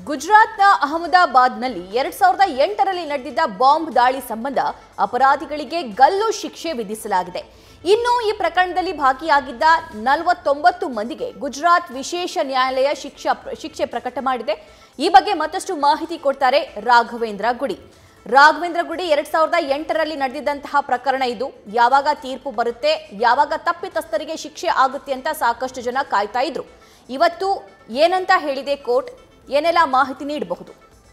ಗುಜರಾತ್ನ ಅಹಮದಾಬಾದ್ನಲ್ಲಿ ಎರಡ್ ಸಾವಿರದ ಎಂಟರಲ್ಲಿ ನಡೆದಿದ್ದ ಬಾಂಬ್ ದಾಳಿ ಸಂಬಂಧ ಅಪರಾಧಿಗಳಿಗೆ ಗಲ್ಲು ಶಿಕ್ಷೆ ವಿಧಿಸಲಾಗಿದೆ ಇನ್ನು ಈ ಪ್ರಕರಣದಲ್ಲಿ ಭಾಗಿಯಾಗಿದ್ದ ನಲವತ್ತೊಂಬತ್ತು ಮಂದಿಗೆ ಗುಜರಾತ್ ವಿಶೇಷ ನ್ಯಾಯಾಲಯ ಶಿಕ್ಷಾ ಶಿಕ್ಷೆ ಪ್ರಕಟ ಮಾಡಿದೆ ಈ ಬಗ್ಗೆ ಮತ್ತಷ್ಟು ಮಾಹಿತಿ ಕೊಡ್ತಾರೆ ರಾಘವೇಂದ್ರ ಗುಡಿ ರಾಘವೇಂದ್ರ ಗುಡಿ ಎರಡ್ ಸಾವಿರದ ಎಂಟರಲ್ಲಿ ನಡೆದಿದ್ದಂತಹ ಪ್ರಕರಣ ಇದು ಯಾವಾಗ ತೀರ್ಪು ಬರುತ್ತೆ ಯಾವಾಗ ತಪ್ಪಿತಸ್ಥರಿಗೆ ಶಿಕ್ಷೆ ಆಗುತ್ತೆ ಅಂತ ಸಾಕಷ್ಟು ಜನ ಕಾಯ್ತಾ ಇದ್ರು ಇವತ್ತು ಏನಂತ ಹೇಳಿದೆ ಕೋರ್ಟ್ ಏನೆಲ್ಲ ಮಾಹಿತಿ ನೀಡಬಹುದು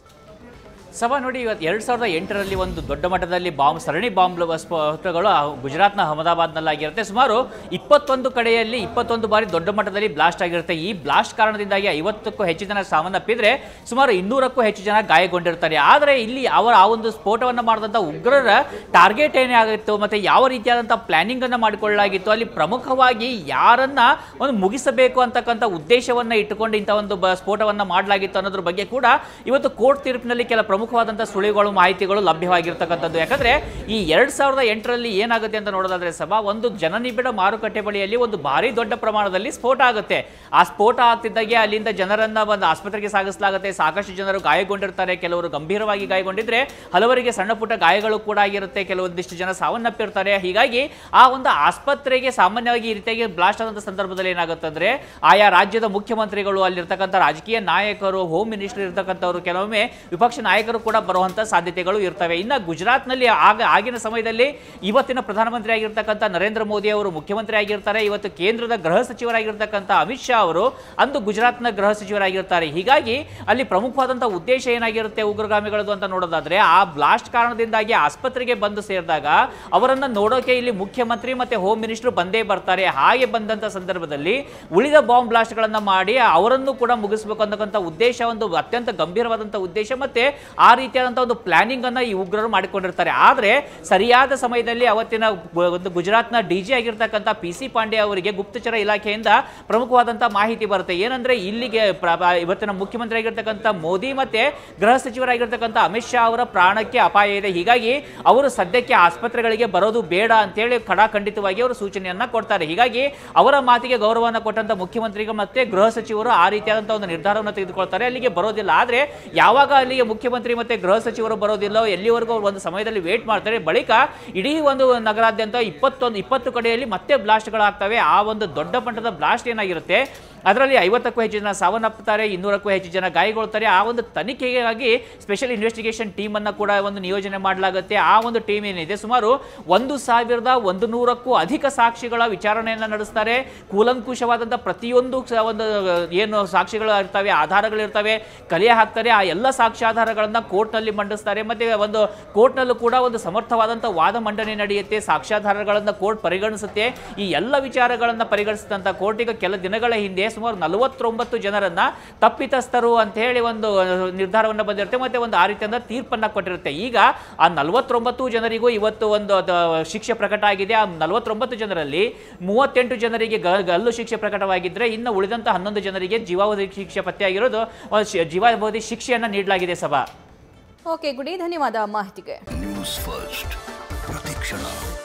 ಸಭಾ ನೋಡಿ ಇವತ್ತು ಎರಡು ಸಾವಿರದ ಎಂಟರಲ್ಲಿ ಒಂದು ದೊಡ್ಡ ಮಟ್ಟದಲ್ಲಿ ಬಾಂಬ್ ಸರಣಿ ಬಾಂಬ್ ಸ್ಫೋಟಗಳು ಆ ಗುಜರಾತ್ನ ಅಹಮದಾಬಾದ್ನಲ್ಲಾಗಿರುತ್ತೆ ಸುಮಾರು ಇಪ್ಪತ್ತೊಂದು ಕಡೆಯಲ್ಲಿ ಇಪ್ಪತ್ತೊಂದು ಬಾರಿ ದೊಡ್ಡ ಮಟ್ಟದಲ್ಲಿ ಬ್ಲಾಸ್ಟ್ ಆಗಿರುತ್ತೆ ಈ ಬ್ಲಾಸ್ಟ್ ಕಾರಣದಿಂದಾಗಿ ಐವತ್ತಕ್ಕೂ ಹೆಚ್ಚು ಜನ ಸಾವನ್ನಪ್ಪಿದ್ರೆ ಸುಮಾರು ಇನ್ನೂರಕ್ಕೂ ಹೆಚ್ಚು ಜನ ಗಾಯಗೊಂಡಿರ್ತಾರೆ ಆದರೆ ಇಲ್ಲಿ ಅವರ ಆ ಒಂದು ಸ್ಫೋಟವನ್ನು ಮಾಡಿದಂಥ ಉಗ್ರರ ಟಾರ್ಗೆಟ್ ಏನೇ ಆಗಿತ್ತು ಮತ್ತು ಯಾವ ರೀತಿಯಾದಂಥ ಪ್ಲಾನಿಂಗನ್ನು ಮಾಡಿಕೊಳ್ಳಲಾಗಿತ್ತು ಅಲ್ಲಿ ಪ್ರಮುಖವಾಗಿ ಯಾರನ್ನ ಒಂದು ಮುಗಿಸಬೇಕು ಅಂತಕ್ಕಂಥ ಉದ್ದೇಶವನ್ನು ಇಟ್ಟುಕೊಂಡು ಇಂಥ ಒಂದು ಬ ಸ್ಫೋಟವನ್ನು ಮಾಡಲಾಗಿತ್ತು ಅನ್ನೋದ್ರ ಬಗ್ಗೆ ಕೂಡ ಇವತ್ತು ಕೋರ್ಟ್ ತೀರ್ಪಿನಲ್ಲಿ ಕೆಲ ಪ್ರಮುಖವಾದಂಥ ಸುಳಿಗಳು ಮಾಹಿತಿಗಳು ಲಭ್ಯವಾಗಿರ್ತಕ್ಕಂಥದ್ದು ಯಾಕಂದ್ರೆ ಈ ಎರಡ್ ಸಾವಿರದ ಎಂಟರಲ್ಲಿ ಏನಾಗುತ್ತೆ ಅಂತ ನೋಡೋದಾದ್ರೆ ಸಭಾ ಒಂದು ಜನನಿಬಿಡ ಮಾರುಕಟ್ಟೆ ಬಳಿಯಲ್ಲಿ ಒಂದು ಭಾರಿ ದೊಡ್ಡ ಪ್ರಮಾಣದಲ್ಲಿ ಸ್ಫೋಟ ಆಗುತ್ತೆ ಆ ಸ್ಫೋಟ ಆಗ್ತಿದ್ದಾಗೆ ಅಲ್ಲಿಂದ ಜನರನ್ನ ಒಂದು ಆಸ್ಪತ್ರೆಗೆ ಸಾಗಿಸಲಾಗುತ್ತೆ ಸಾಕಷ್ಟು ಜನರು ಗಾಯಗೊಂಡಿರ್ತಾರೆ ಕೆಲವರು ಗಂಭೀರವಾಗಿ ಗಾಯಗೊಂಡಿದ್ರೆ ಹಲವರಿಗೆ ಸಣ್ಣ ಪುಟ್ಟ ಗಾಯಗಳು ಕೂಡ ಆಗಿರುತ್ತೆ ಕೆಲವೊಂದಿಷ್ಟು ಜನ ಸಾವನ್ನಪ್ಪಿರ್ತಾರೆ ಹೀಗಾಗಿ ಆ ಒಂದು ಆಸ್ಪತ್ರೆಗೆ ಸಾಮಾನ್ಯವಾಗಿ ಈ ರೀತಿಯಾಗಿ ಬ್ಲಾಸ್ಟ್ ಆದಂಥ ಸಂದರ್ಭದಲ್ಲಿ ಏನಾಗುತ್ತೆ ಅಂದ್ರೆ ಆಯಾ ರಾಜ್ಯದ ಮುಖ್ಯಮಂತ್ರಿಗಳು ಅಲ್ಲಿರ್ತಕ್ಕಂಥ ರಾಜಕೀಯ ನಾಯಕರು ಹೋಮ್ ಮಿನಿಸ್ಟರ್ ಇರ್ತಕ್ಕಂಥವ್ರು ಕೆಲವೊಮ್ಮೆ ವಿಪಕ್ಷ ನಾಯಕರು ಕೂಡ ಬರುವಂಥ ಸಾಧ್ಯತೆಗಳು ಇರ್ತವೆ ಇನ್ನು ಗುಜರಾತ್ನಲ್ಲಿ ಆಗ ಆಗಿನ ಸಮಯದಲ್ಲಿ ಇವತ್ತಿನ ಪ್ರಧಾನಮಂತ್ರಿ ಆಗಿರ್ತಕ್ಕಂಥ ನರೇಂದ್ರ ಮೋದಿ ಅವರು ಮುಖ್ಯಮಂತ್ರಿ ಆಗಿರ್ತಾರೆ ಇವತ್ತು ಕೇಂದ್ರದ ಗೃಹ ಸಚಿವರಾಗಿರ್ತಕ್ಕಂಥ ಅಮಿತ್ ಶಾ ಅವರು ಅಂದು ಗುಜರಾತ್ನ ಗೃಹ ಸಚಿವರಾಗಿರ್ತಾರೆ ಹೀಗಾಗಿ ಅಲ್ಲಿ ಪ್ರಮುಖವಾದಂಥ ಉದ್ದೇಶ ಏನಾಗಿರುತ್ತೆ ಉಗ್ರಗಾಮಿಗಳದ್ದು ಅಂತ ನೋಡೋದಾದ್ರೆ ಆ ಬ್ಲಾಸ್ಟ್ ಕಾರಣದಿಂದಾಗಿ ಆಸ್ಪತ್ರೆಗೆ ಬಂದು ಸೇರಿದಾಗ ಅವರನ್ನ ನೋಡೋಕೆ ಇಲ್ಲಿ ಮುಖ್ಯಮಂತ್ರಿ ಮತ್ತೆ ಹೋಮ್ ಮಿನಿಸ್ಟರ್ ಬಂದೇ ಬರ್ತಾರೆ ಹಾಗೆ ಬಂದಂತ ಸಂದರ್ಭದಲ್ಲಿ ಉಳಿದ ಬಾಂಬ್ ಬ್ಲಾಸ್ಟ್ಗಳನ್ನ ಮಾಡಿ ಅವರನ್ನು ಕೂಡ ಮುಗಿಸ್ಬೇಕು ಅಂತಕ್ಕಂಥ ಉದ್ದೇಶ ಒಂದು ಅತ್ಯಂತ ಗಂಭೀರವಾದಂಥ ಉದ್ದೇಶ ಮತ್ತೆ ಆ ರೀತಿಯಾದಂಥ ಒಂದು ಪ್ಲಾನಿಂಗ್ ಅನ್ನ ಈ ಉಗ್ರರು ಮಾಡಿಕೊಂಡಿರ್ತಾರೆ ಆದ್ರೆ ಸರಿಯಾದ ಸಮಯದಲ್ಲಿ ಅವತ್ತಿನ ಗು- ಒಂದು ಗುಜರಾತ್ನ ಡಿ ಜಿ ಆಗಿರ್ತಕ್ಕಂಥ ಪಿ ಸಿ ಪಾಂಡೆ ಅವರಿಗೆ ಗುಪ್ತಚರ ಇಲಾಖೆಯಿಂದ ಪ್ರಮುಖವಾದಂಥ ಮಾಹಿತಿ ಬರುತ್ತೆ ಏನಂದ್ರೆ ಇಲ್ಲಿಗೆ ಪ್ರ- ಇವತ್ತಿನ ಮುಖ್ಯಮಂತ್ರಿ ಆಗಿರ್ತಕ್ಕಂಥ ಮೋದಿ ಮತ್ತೆ ಗೃಹ ಸಚಿವರಾಗಿರ್ತಕ್ಕಂಥ ಅಮಿತ್ ಶಾ ಅವರ ಪ್ರಾಣಕ್ಕೆ ಅಪಾಯ ಇದೆ ಹೀಗಾಗಿ ಅವರು ಸದ್ಯಕ್ಕೆ ಆಸ್ಪತ್ರೆಗಳಿಗೆ ಬರೋದು ಬೇಡ ಅಂತೇಳಿ ಖಡಾಖಂಡಿತವಾಗಿ ಅವರು ಸೂಚನೆಯನ್ನ ಕೊಡ್ತಾರೆ ಹೀಗಾಗಿ ಅವರ ಮಾತಿಗೆ ಗೌರವವನ್ನು ಕೊಟ್ಟಂತ ಮುಖ್ಯಮಂತ್ರಿಗಳು ಮತ್ತೆ ಗೃಹ ಸಚಿವರು ಆ ರೀತಿಯಾದಂಥ ಒಂದು ನಿರ್ಧಾರವನ್ನು ತೆಗೆದುಕೊಳ್ತಾರೆ ಅಲ್ಲಿಗೆ ಬರೋದಿಲ್ಲ ಆದ್ರೆ ಯಾವಾಗ ಅಲ್ಲಿಗೆ ಮುಖ್ಯಮಂತ್ರಿ ಮತ್ತೆ ಗೃಹ ಸಚಿವರು ಬರೋದಿಲ್ಲ ಎಲ್ಲಿವರೆಗೂ ಅವ್ರು ಒಂದು ಸಮಯದಲ್ಲಿ ವೇಟ್ ಮಾಡ್ತಾರೆ ಬಳಿಕ ಇಡೀ ಒಂದು ನಗರಾದ್ಯಂತ ಇಪ್ಪತ್ತೊಂದು ಇಪ್ಪತ್ತು ಕಡೆಯಲ್ಲಿ ಮತ್ತೆ ಬ್ಲಾಸ್ಟ್ಗಳಾಗ್ತವೆ ಆ ಒಂದು ದೊಡ್ಡ ಮಟ್ಟದ ಬ್ಲಾಸ್ಟ್ ಏನಾಗಿರುತ್ತೆ ಅದರಲ್ಲಿ ಐವತ್ತಕ್ಕೂ ಹೆಚ್ಚು ಜನ ಸಾವನ್ನಪ್ಪುತ್ತಾರೆ ಇನ್ನೂರಕ್ಕೂ ಹೆಚ್ಚು ಜನ ಗಾಯಗೊಳ್ತಾರೆ ಆ ಒಂದು ತನಿಖೆಗಾಗಿ ಸ್ಪೆಷಲ್ ಇನ್ವೆಸ್ಟಿಗೇಷನ್ ಟೀಮ್ ಅನ್ನ ಕೂಡ ಒಂದು ನಿಯೋಜನೆ ಮಾಡಲಾಗುತ್ತೆ ಆ ಒಂದು ಟೀಮ್ ಏನಿದೆ ಸುಮಾರು ಒಂದು ಸಾವಿರದ ಒಂದು ನೂರಕ್ಕೂ ಅಧಿಕ ಸಾಕ್ಷಿಗಳ ವಿಚಾರಣೆಯನ್ನು ನಡೆಸ್ತಾರೆ ಕೂಲಂಕುಷವಾದಂಥ ಪ್ರತಿಯೊಂದು ಸ- ಒಂದು ಏನು ಸಾಕ್ಷಿಗಳು ಇರ್ತವೆ ಆಧಾರಗಳಿರ್ತವೆ ಕಲೆ ಹಾಕ್ತಾರೆ ಆ ಎಲ್ಲ ಸಾಕ್ಷ್ಯಾಧಾರಗಳನ್ನ ಕೋರ್ಟ್ನಲ್ಲಿ ಮಂಡಿಸ್ತಾರೆ ಮತ್ತೆ ಒಂದು ಕೋರ್ಟ್ನಲ್ಲೂ ಕೂಡ ಒಂದು ಸಮರ್ಥವಾದಂಥ ವಾದ ಮಂಡನೆ ನಡೆಯುತ್ತೆ ಸಾಕ್ಷ್ಯಾಧಾರಗಳನ್ನು ಕೋರ್ಟ್ ಪರಿಗಣಿಸುತ್ತೆ ಈ ಎಲ್ಲ ವಿಚಾರಗಳನ್ನ ಪರಿಗಣಿಸಿದಂಥ ಕೋರ್ಟ್ ಈಗ ಕೆಲ ದಿನಗಳ ಹಿಂದೆ ಸುಮಾರು ನಲವತ್ತೊಂಬತ್ತು ಜನರನ್ನ ತಪ್ಪಿತಸ್ಥರು ಅಂತ ಹೇಳಿ ಒಂದು ನಿರ್ಧಾರವನ್ನು ಬಂದಿರುತ್ತೆ ಮತ್ತೆ ಒಂದು ಆ ರೀತಿಯಿಂದ ತೀರ್ಪನ್ನ ಕೊಟ್ಟಿರುತ್ತೆ ಈಗ ಆ ನಲವತ್ತೊಂಬತ್ತು ಜನರಿಗೂ ಇವತ್ತು ಒಂದು ಅದ- ಶಿಕ್ಷೆ ಪ್ರಕಟ ಆಗಿದೆ ಆ ನಲವತ್ತೊಂಬತ್ತು ಜನರಲ್ಲಿ ಮೂವತ್ತೆಂಟು ಜನರಿಗೆ ಗ- ಗಲ್ಲು ಶಿಕ್ಷೆ ಪ್ರಕಟವಾಗಿದ್ರೆ ಇನ್ನು ಉಳಿದಂತ ಹನ್ನೊಂದು ಜನರಿಗೆ ಜೀವಾವಧಿ ಶಿಕ್ಷೆ ಪತ್ತೆಯಾಗಿರೋದು ಒಂದು ಶಿ- ಜೀವಾವಧಿ ಶಿಕ್ಷೆಯನ್ನ ನೀಡಲಾಗಿದೆ ಸಭಾ ಓಕೆ ಗುಡಿ ಧನ್ಯವಾದ ಮಾಹಿತಿಗೆ ನ್ಯೂಸ್ ಫಸ್ಟ್ ಪ್ರತಿಕ್ಷಣ